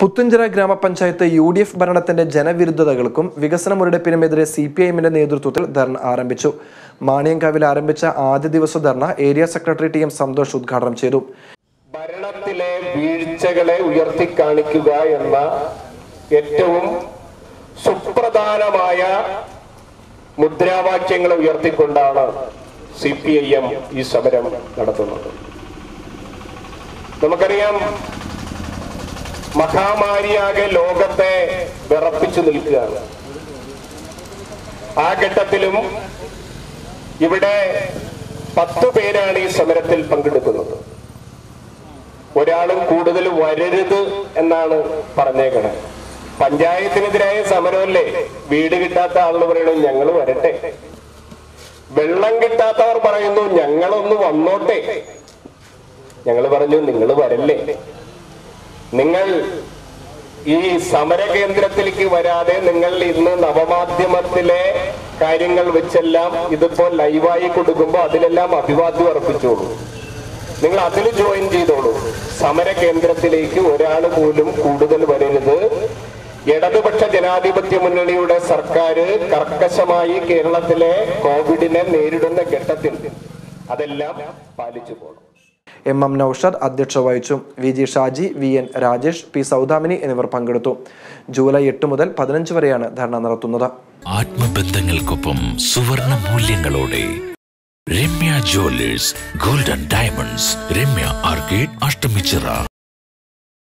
പുത്തുഞ്ചിറ ഗ്രാമപഞ്ചായത്ത് U D F ഭരണത്തിന്റെ ജനവിരുദ്ധതകൾക്കും വികസന മുരടിപ്പിനുമെതിരെ സി പി ഐഎമ്മിന്റെ നേതൃത്വത്തിൽ ധർണ ആരംഭിച്ചു മാണിയങ്കാവിൽ ആരംഭിച്ച ആദ്യ ദിവസ dharna area secretary T M Santhosh ഉദ്ഘാടനം ചെയ്തു ഭരണത്തിലെ വീഴ്ചകളെ ഉയർത്തിക്കാണിക്കുക എന്ന ഏറ്റവും സുപ്രധാനമായ മുദ്രാവാക്യങ്ങൾ ഉയർത്തിക്കൊണ്ടാണ് സി പി ഐ എം ഈ സമരം നടത്തുന്നത് നമുക്കറിയാം മഹാമാരിയാകെ ലോകത്തെ വിറപ്പിച്ചു നിൽക്കുകയാണ് ആ ഘട്ടത്തിലും ഇവിടെ പത്തു പേരാണ് ഈ സമരത്തിൽ പങ്കെടുക്കുന്നത് ഒരാളും കൂടുതൽ വരരുത് എന്നാണ് പറഞ്ഞേക്കണേ പഞ്ചായത്തിനെതിരായ സമരമല്ലേ വീട് കിട്ടാത്ത ആളുകൾ പറയണു ഞങ്ങൾ വരട്ടെ വെള്ളം കിട്ടാത്തവർ പറയുന്നു ഞങ്ങളൊന്ന് വന്നോട്ടെ ഞങ്ങൾ പറഞ്ഞു നിങ്ങൾ വരല്ലേ നിങ്ങൾ ഈ സമര കേന്ദ്രത്തിലേക്ക് വരാതെ നിങ്ങൾ ഇന്ന് നവമാധ്യമത്തിലെ കാര്യങ്ങൾ വെച്ചെല്ലാം ഇതിപ്പോ ലൈവായി കൊടുക്കുമ്പോൾ അതിലെല്ലാം അഭിവാദ്യം അർപ്പിച്ചോളൂ നിങ്ങൾ അതിൽ ജോയിൻ ചെയ്തോളൂ സമര കേന്ദ്രത്തിലേക്ക് ഒരാൾ പോലും കൂടുതൽ വരരുത് ഇടതുപക്ഷ ജനാധിപത്യ മുന്നണിയുടെ സർക്കാർ കർക്കശമായി കേരളത്തിലെ കോവിഡിനെ നേരിടുന്ന ഘട്ടത്തിൽ അതെല്ലാം പാലിച്ചു പോകണം എം എം നൌഷദ് അധ്യക്ഷ വഹിച്ചു V G Shaji V N Rajesh P Saudamini എന്നിവർ പങ്കെടുത്തു ജൂലൈ എട്ട് മുതൽ പതിനഞ്ച് വരെയാണ് ധർണ നടത്തുന്നത് ആത്മബന്ധങ്ങൾക്കൊപ്പം സുവർണ മൂല്യങ്ങളോടെ Ramya jewellers golden diamonds Ramya arcade Ashtamichira